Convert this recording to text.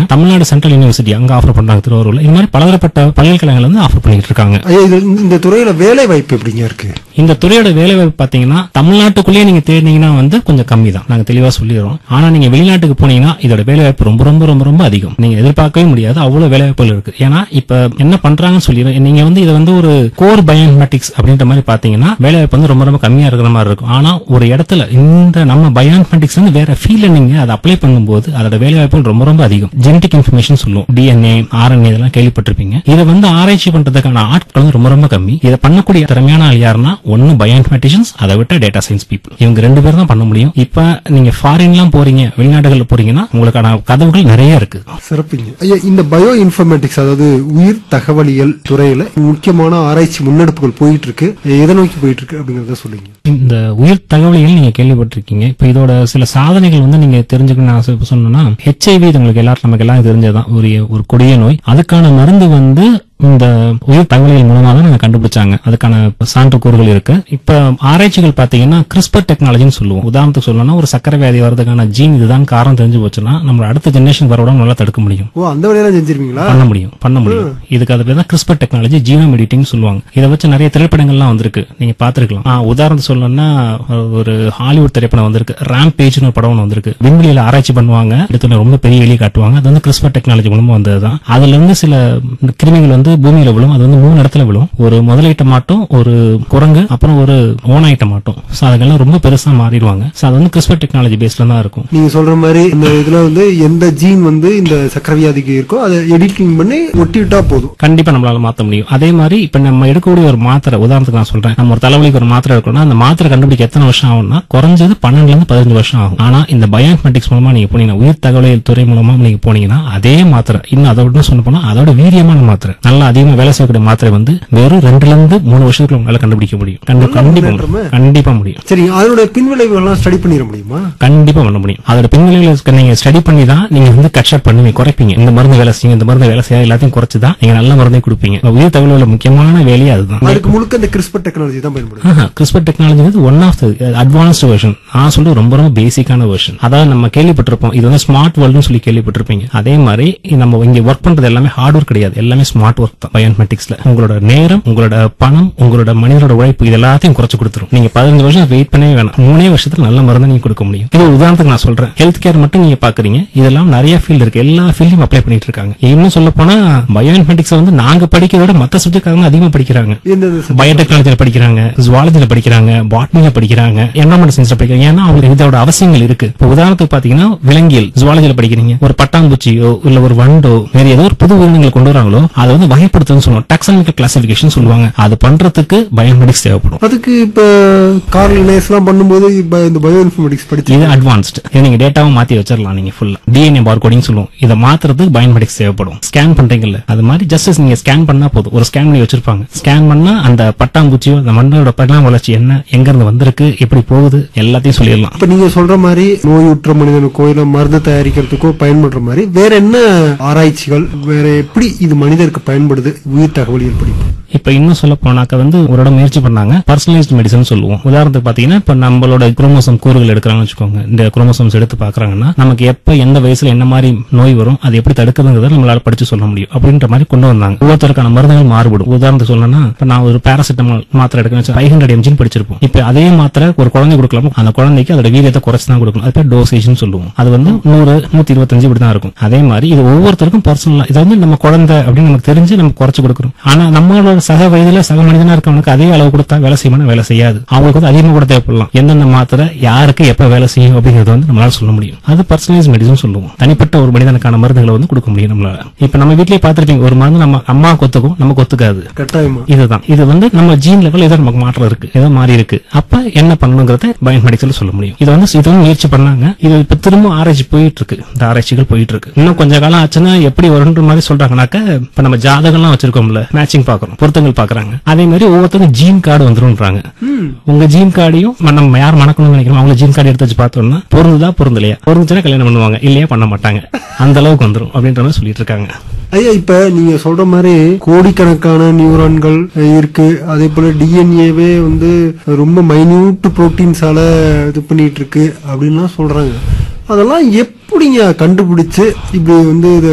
Tamil Nadu central university அங்க offer பண்றாங்க திருவாரூர்ல இந்த மாதிரி பலதரப்பட்ட பல்கலைக்கழகங்கள் வந்து ஆஃபர் பண்ணிட்டு இருக்காங்க ஐயா இது இந்த துறையில வேலை வாய்ப்பு எப்படிங்க இருக்கு இந்த துறையோட வேலை வாய்ப்பு பாத்தீங்கன்னா தமிழ்நாட்டுக்குள்ளேயே நீங்க தேடினீங்கன்னா வந்து கொஞ்சம் கம்மி தான் நாங்க தெளிவா சொல்லிடுறோம் ஆனா நீங்க வெளிநாட்டுக்கு போனீங்கன்னா இதோட வேலை வாய்ப்பு ரொம்ப ரொம்ப ரொம்ப ரொம்ப அதிகம் நீங்க எதிர்பார்க்கவே முடியாது அவ்வளவு வேலை வாய்ப்புகள் இருக்கு ஏன்னா இப்ப என்ன பண்றாங்கன்னு சொல்லி நீங்க வந்து இதை வந்து ஒரு கோர் பயோமெட்டிக்ஸ் அப்படின்ற மாதிரி பாத்தீங்கன்னா வேலை வாய்ப்பு வந்து ரொம்ப ரொம்ப கம்மியா இருக்கிற மாதிரி இருக்கும் ஆனா ஒரு இடத்துல இந்த நம்ம பயோமெட்டிக்ஸ் வந்து வேற ஃபீல்ட்ல நீங்க அதை அப்ளை பண்ணும்போது அதோட வேலை வாய்ப்புகள் ரொம்ப ரொம்ப அதிகம் ஜெனடிக் இன்ஃபர்மேஷன் சொல்லுவோம் டிஎன்ஏ ஆர்என்ஏ இதெல்லாம் கேள்விப்பட்டிருப்பீங்க இதை வந்து ஆராய்ச்சி பண்றதுக்கான ஆட்கள் வந்து ரொம்ப ரொம்ப கம்மி இதை பண்ணக்கூடிய திறமையான ஆள் யாருன்னா ஒன்னு பயோஇன்ஃபர்மேட்டிஷியன்ஸ் அதை விட்ட டேட்டா சயின்ஸ் பீப்புள் இவங்க ரெண்டு பேரும் தான் பண்ண முடியும் இப்ப நீங்க ஃபாரின்லாம் போறீங்க வெளிநாடுகள்ல போறீங்கன்னா உங்களுக்கான கதவுகள் நிறைய இருக்கு சிறப்புங்க ஐயா இந்த பயோ இன்ஃபர்மேட்டிக்ஸ் அதாவது உயிர் தகவலியல் துறையில முக்கியமான ஆராய்ச்சி முன்னெடுப்புகள் போயிட்டு இருக்கு எதை நோக்கி போயிட்டு இருக்கு அப்படிங்கறத சொல்லுங்க இந்த உயிர் தகவலியல் நீங்க கேள்விப்பட்டிருக்கீங்க இப்ப இதோட சில சாதனைகள் வந்து நீங்க தெரிஞ்சுக்கணும் ஆசை சொன்னோம்னா ஹெச்ஐவி உங்களுக்கு எல்லாரும் நமக்கு எல்லாம் தெரிஞ்சதுதான் ஒரு ஒரு கொடிய நோய் அதுக்கான மருந்து வந்து இந்த உயிர் தகவலியல் மூலமா தான் நாங்க கண்டுபிடிச்சாங்க அதுக்கான சான்றுக்கூறுகள் இருக்கு இப்ப ஆராய்ச்சிகள் பாத்தீங்கன்னா கிறிஸ்பர் டெக்னாலஜின்னு சொல்லுவோம் உதாரணத்துக்கு சொல்லணும்னா ஒரு சக்கரை வியாதி வரதுக்கான ஜீன் இதுதான் காரணம் தெரிஞ்சு போச்சுன்னா நம்ம அடுத்த ஜெனரேஷன் வரவிட நல்லா தடுக்க முடியும் ஓ அந்த வேலையெல்லாம் செஞ்சிருவீங்களா பண்ண முடியும் பண்ண முடியும் இதுக்கு அது பேர் தான் கிறிஸ்பர் டெக்னாலஜி ஜீனோம் எடிட்டிங் சொல்லுவாங்க இதை வச்சு நிறைய திரைப்படங்கள்லாம் வந்திருக்கு நீங்க பாத்துருக்கலாம் ஆ, உதாரணத்துக்கு சொல்லணும்னா ஒரு ஹாலிவுட் திரைப்படம் வந்திருக்கு ரேம் பேஜ்னு ஒரு படம் ஒன்று வந்திருக்கு விண்வெளியில ஆராய்ச்சி பண்ணுவாங்க எடுத்து ரொம்ப பெரிய வெளியே காட்டுவாங்க அது வந்து கிறிஸ்பர் டெக்னாலஜி மூலமா வந்ததுதான் அதுல இருந்து சில கிருமிகள் வந்து பூமியில விழும் அது வந்து மூணு இடத்துல விழும் ஒரு முதலைட்ட மாட்டும் ஒரு குரங்கு அப்புறம் ஒரு ஓனாயிட்ட மாட்டும் சோ அதுக்கெல்லாம் ரொம்ப பெருசா மாறிடுவாங்க சோ அது வந்து கிறிஸ்பர் டெக்னாலஜி பேஸ்ல தான் இருக்கும் நீங்க சொல்ற மாதிரி இந்த இதுல வந்து எந்த ஜீன் வந்து இந்த சக்கரவியாதிக்கு இருக்கோ அதை எடிட்டிங் பண்ணி ஒட்டி விட்டா போதும் கண்டிப்பா நம்மளால மாத்த முடியும் அதே மாதிரி இப்ப நம்ம எடுக்கக்கூடிய ஒரு மாத்திரை உதாரணத்துக்கு நான் சொல்றேன் நம்ம ஒரு தலைவலிக்கு ஒரு மாத்திரை எடுக்கணும்னா அந்த மாத்திரை கண்டுபிடிக்க எத்தனை வருஷம் ஆகும்னா குறைஞ்சது பன்னெண்டுல இருந்து பதினஞ்சு வருஷம் ஆகும் ஆனா இந்த பயோமெட்டிக்ஸ் மூலமா நீங்க போனீங்கன்னா உயிர் தகவலியல் துறை மூலமா நீங்க போனீங்கன்னா அதே மாத்திரை இன்னும் அதை விட சொல்ல போனா அதோட வீரியமான மாத்திரை நல்லா அதிகமா வேலை செய்யக்கூடிய மாத்திரை வந்து வெறும் ரெண்டுல இருந்து மூணு வருஷத்துக்குள்ள உங்களால கண்டுபிடிக்க முடியும் கண்டி- கண்டிப்பா முடியும். கண்டிப்பா முடியும் சரி அதனுடைய பின்விளைவுகள்லாம் ஸ்டடி பண்ணிட முடியுமா கண்டிப்பா பண்ண முடியும் அதோட பின்விளைவுகள் நீங்க ஸ்டடி பண்ணி தான் நீங்க வந்து கட்ஷாட் பண்ணுவீங்க குறைப்பீங்க இந்த மருந்து வேலை செய்யும் இந்த மருந்து வேலை செய்ய எல்லாத்தையும் குறைச்சு தான் நீங்க நல்ல மருந்தை கொடுப்பீங்க உயிர் தகவலோட முக்கியமான வேலையே அதுதான் அதுக்கு முழுக்க இந்த கிறிஸ்பர் டெக்னாலஜி தான் பயன்படுது கிறிஸ்பர் டெக்னாலஜி வந்து ஒன் ஆஃப் அட்வான்ஸ்டு வெர்ஷன் நான் சொல்றது ரொம்ப ரொம்ப பேசிக்கான வெர்ஷன் அதாவது நம்ம கேள்விப்பட்டிருப்போம் இது வந்து ஸ்மார்ட் வேர்ல்டுன்னு சொல்லி கேள்விப்பட்டிருப்பீங்க அதே மாதிரி நம்ம இங்க ஒர்க் பண்றது எல்லாமே ஹார்ட் ஒர்க் கிடையாது எல்லாமே ஸ்மார்ட் ஒர்க் தான் பயோமெட்டிக்ஸ்ல உங்களோட நேரம் உங்களோட பணம் உங்களோட மனிதனோட உழைப்பு இது எல்லாத்தையும் குறைச்சு கொடுத்துரும் நீங்க பதினஞ்சு வருஷம் வெயிட் பண்ணவே வேணாம் மூணே வருஷத்துல நல்ல மருந்து நீங்க கொடுக்க முடியும் இது ஒரு உதாரணத்துக்கு நான் சொல்றேன் ஹெல்த் கேர் மட்டும் நீங்க பாக்குறீங்க இதெல்லாம் நிறைய ஃபீல்ட் இருக்கு எல்லா ஃபீல்டையும் அப்ளை பண்ணிட்டு இருக்காங்க இன்னும் சொல்ல போனா பயோமெட்டிக்ஸ் வந்து நாங்க படிக்கிறத விட மத்த சப்ஜெக்ட் அதிகமா படிக்கிறாங்க இந்த பயோடெக்னாலஜில படிக்கிறாங்க ஜுவாலஜில படிக்கிறாங்க பாட்னில படிக்கிறாங்க என்வரன்மெண்ட் சயின்ஸ்ல படிக்கிறாங்க ஏன்னா அவங்களுக்கு இதோட அவசியங்கள் இருக்கு இப்போ உதாரணத்துக்கு பாத்தீங்கன்னா விலங்கியல் ஜுவாலஜில படிக்கிறீங்க ஒரு பட்டாம்பூச்சியோ இல்ல ஒரு வண்டோ வேற ஏதோ ஒரு புது உயிரினங்களை கொண்டு வராங்களோ அதை வந்து வகைப்படுத்துன்னு சொல்லுவாங்க டாக்ஸானமிக்கல் கிளாசிபிகேஷன் சொல்லுவாங்க அது பண்றதுக்கு பயோமெடிக்ஸ் தேவைப்படும் அதுக்கு இப்ப கார்ல் லினேஸ் எல்லாம் பண்ணும்போது இப்ப இந்த பயோ இன்ஃபர்மேட்டிக்ஸ் படிச்சு இது அட்வான்ஸ்ட் இதை நீங்க டேட்டாவை மாத்தி வச்சிடலாம் நீங்க ஃபுல்லா டிஎன்ஏ பார் கோடிங் சொல்லுவோம் இதை மாத்துறதுக்கு பயோமெடிக்ஸ் தேவைப்படும் ஸ்கேன் பண்றீங்கல்ல அது மாதிரி ஜஸ்ட் நீங்க ஸ்கேன் பண்ணா போதும் ஒரு ஸ்கேன் பண்ணி வச்சிருப்பாங்க ஸ்கேன் பண்ணா அந்த பட்டாம்பூச்சியோ அந்த மண்ணோட பட்டாம் வளர்ச்சி என்ன எங்க இருந்து வந்திருக்கு எப்படி போகுது எல்லாத்தையும் சொல்லிடலாம் இப்ப நீங்க சொல்ற மாதிரி நோயுற்ற மனிதனுக்கோ இல்ல மருந்து தயாரிக்கிறதுக்கோ பயன்படுற மாதிரி வேற என்ன ஆராய்ச்சிகள் வேற எப்படி இது மனிதருக்கு பயன்படுது உயிர் தகவலியல் படிப்பு இப்ப இன்னும் சொல்ல போனாக்க வந்து ஒரு இடம் முயற்சி பண்ணாங்க பர்சனலைஸ்ட் மெடிசன் சொல்லுவோம் உதாரணத்துக்கு பாத்தீங்கன்னா இப்ப நம்மளோட குரோமோசோம் கூறுகள் எடுக்கிறாங்கன்னு வச்சுக்கோங்க இந்த குரோமோசோம்ஸ் எடுத்து பாக்குறாங்கன்னா நமக்கு எப்ப எந்த வயசுல என்ன மாதிரி நோய் வரும் அது எப்படி தடுக்குதுங்கிறத நம்மளால படிச்சு சொல்ல முடியும் அப்படின்ற மாதிரி கொண்டு வந்தாங்க ஒவ்வொருத்தருக்கான மருந்துகள் மாறுபடும் உதாரணத்துக்கு சொல்லணும்னா இப்ப நான் ஒரு பேராசிட்டமால் மாத்திரை எடுக்கணும் ஃபைவ் ஹண்ட்ரட் எம்ஜின்னு படிச்சிருப்போம் இப்ப அதே மாத்திரை ஒரு குழந்தை கொடுக்கலாம் அந்த குழந்தைக்கு அதோட வீரியத்தை குறைச்சு தான் கொடுக்கணும் அது பேர் டோசேஜ்னு சொல்லுவோம் அது வந்து நூறு நூத்தி இருபத்தஞ்சு இப்படி தான் இருக்கும் அதே மாதிரி இது ஒவ்வொருத்தருக்கும் பர்சனலா இது வந்து நம்ம குழந்தை அப்படின்னு நமக்கு தெரிஞ்சு நம்ம குறைச்சு கொடுக்குறோம் ஆனா நம்மளோட சக வயதுல சக மனிதனா இருக்கவனுக்கு அதே அளவு கொடுத்தா வேலை செய்யணும் வேலை செய்யாது அவங்களுக்கு வந்து அதிகமா கூட தேவைப்படலாம் எந்தெந்த மாத்திரை யாருக்கு எப்ப வேலை செய்யும் அப்படிங்கறது வந்து நம்மளால சொல்ல முடியும் அது பர்சனலைஸ் மெடிசன் சொல்லுவோம் தனிப்பட்ட ஒரு மனிதனுக்கான மருந்துகளை வந்து கொடுக்க முடியும் நம்மளால இப்ப நம்ம வீட்லயே பார்த்திருப்பீங்க ஒரு மருந்து நம்ம அம்மா கொத்துக்கும் நமக்கு ஒத்துக்காது கட்டாயமா இதுதான் இது வந்து நம்ம ஜீன் லெவல் ஏதோ நமக்கு மாற்றம் இருக்கு ஏதோ மாறி இருக்கு அப்ப என்ன பண்ணணுங்கிறத பயோமெடிக்ஸ்ல சொல்ல முடியும் இது வந்து இது வந்து முயற்சி பண்ணாங்க இது இப்ப திரும்ப ஆராய்ச்சி போயிட்டு இருக்கு இந்த ஆராய்ச்சிகள் போயிட்டு இருக்கு இன்னும் கொஞ்ச காலம் ஆச்சுன்னா எப்படி வரும்ன்ற மாதிரி சொல்றாங்கனாக்க இப்ப நம்ம ஜாதகம்லாம் வச்சிருக்கோம்ல மேட்சிங் பாக்குறோம் பொருத்தங்கள் பாக்குறாங்க அதே மாதிரி ஒவ்வொருத்தரும் ஜீன் கார்டு வந்துரும்ன்றாங்க உங்க ஜீன் கார்டையும் நம்ம யார் மணக்கணும்னு நினைக்கிறோம் அவங்க ஜீன் கார்டு எடுத்து வச்சு பார்த்தோம்னா பொருந்துதா பொருந்தலையா பொருந்துச்சுன்னா கல்யாணம் பண்ணுவாங்க இல்லையா பண்ண மாட்டாங்க அந்த அளவுக்கு வந்துரும் அப்படின்ற மாதிரி சொல்லிட்டு இருக்காங்க ஐயா இப்ப நீங்க சொல்ற மாதிரி கோடிக்கணக்கான நியூரான்கள் இருக்கு அதே போல டிஎன்ஏவே வந்து ரொம்ப மைன்யூட் புரோட்டீன்ஸால இது பண்ணிட்டு இருக்கு அப்படின்லாம் சொல்றாங்க அதெல்லாம் எப்படிங்க கண்டுபிடிச்சு இப்படி வந்து இதை